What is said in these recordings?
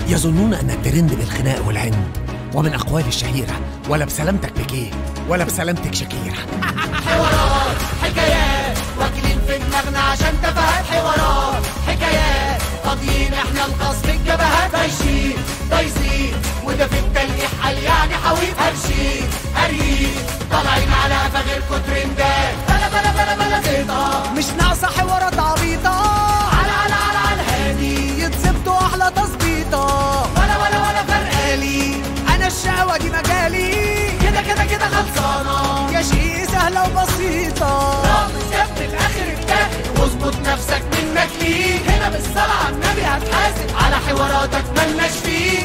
يظنون أن الترند بالخناق والعند ومن أقوال الشهيرة ولا بسلامتك بكيه ولا بسلامتك شكيرة حوارات حكايات واكلين في دماغنا عشان تفاهات حوارات حكايات فاضيين احنا القصد الجبهات دايشين دايسين وده في التلقيح قال يعني حويط هرشين هريين طالعين على قفا غيركوا ترندات بلا بلا بلا بلا زيطة مش ناقصة حوارات عبيطة على على على على الهادي يتظبطوا أحلى تظبيطة ولا ولا ولا فرقالي أنا الشقوة دي مجالي كده كده كده خلصانة يا شيء سهلة وبسيطة رامز يا ابن الاخر التاخر واظبط نفسك منك ليه هنا بالصلاة على النبي هتحاسب على حواراتك ملناش فيه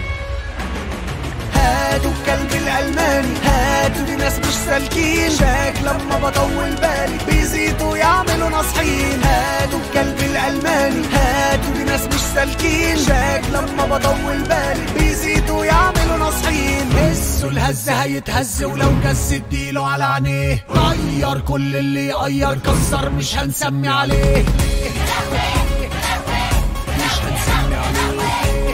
هاتوا الكلب الألماني هاتوا دي ناس مش سالكين شاك لما بطول بالي بيزيدوا يعملوا نصحين هاتوا الكلب الألماني هاتوا دي ناس مش سالكين شاك لما بطول بالي بيزيدوا يعملوا نصحين هزوا الهز هيتهز ولو جس اديله على عينيه غير كل اللي يغير كسر مش هنسمي عليه مش هنسمي عليه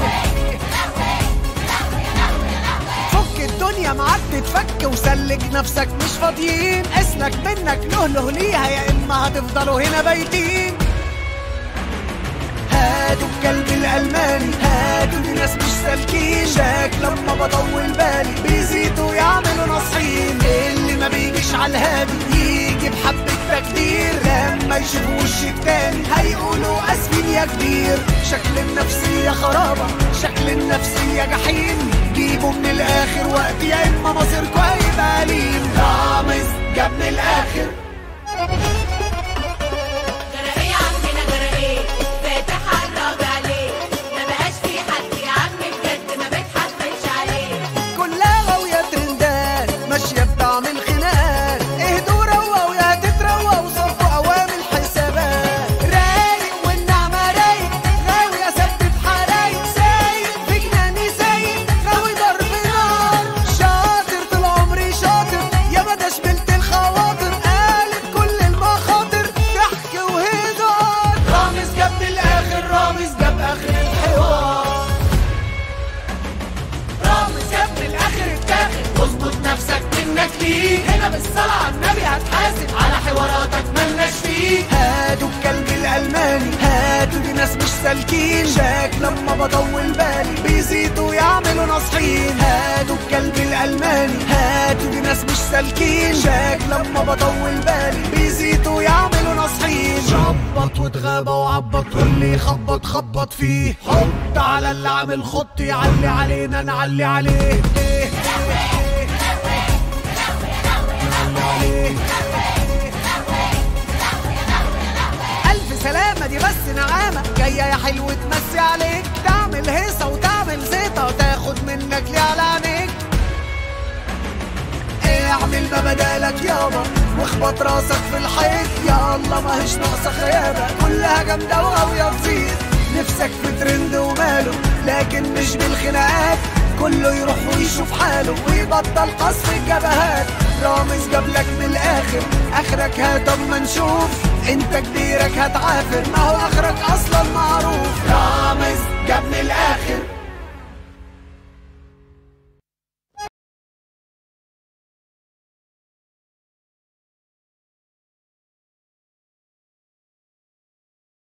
فك الدنيا معاك تتفك وسلك نفسك مش فاضيين اسلك منك له له ليها يا اما هتفضلوا هنا بايتين هاتوا الكلب الالماني هاتوا دي ناس مش سالكين شاك لما بطول بالي بيزيدوا يعملوا نصحين اللي ما بيجيش على الهادي يجي بحبة تقدير لما يشوفوا وش التاني هيقولوا اسفين يا كبير شكل النفسية خرابة شكل النفسية جحيم جيبوا من الاخر وقت يا اما مصيركوا هيبقى أليم رامز جاب من الاخر جرى يا عمنا جرى ايه فاتح عالراجع عليه ما بقاش في حد يا عم بجد ما بتحفلش عليه كلها غاوية ترندات ماشية بتعمل خناقات اهدوا روقوا يا تتروقوا وصرفوا أوامر حسابات رايق والنعمة رايق غاوي أثبت حرايق سايق في جناني سايق غاوي ضرب نار شاطر طول عمري شاطر يا ما ده شملت الخواطر قالت كل المخاطر ضحك وهزار رامز جاب من الاخر رامز جاب اخر الحوار رامز جاب من الاخر التاخر واظبط نفسك منك ليه هنا بالصلاة على النبي هتحاسب على حواراتك ملناش فيه هاتوا الكلب الألماني هاتوا دي ناس مش سالكين شاك لما بطول بالي بيزيدوا يعملوا نصحين هاتوا الكلب الألماني هاتوا دي ناس مش سالكين شاك لما بطول بالي بيزيدوا يعملوا نصحين شبط واتغابى وعبط واللي يخبط خبط فيه حط على اللي عامل خط يعلي علينا نعلي عليه نعلي عليه ألف سلامة دي بس نعامة جاية يا حلو تمسي عليك تعمل هيصة وتعمل زيطة وتاخد منك ليه على عينيك اعمل ما بدالك يابا واخبط راسك في الحيط يا الله ما هيش ناقصة خيابة كلها جامدة وغاوية تزيد نفسك في ترند وماله لكن مش بالخناقات كله يروح ويشوف حاله ويبطل قصف الجبهات رامز جابلك من الاخر اخرك هات اما نشوف انت كبيرك هتعافر ما هو اخرك اصلا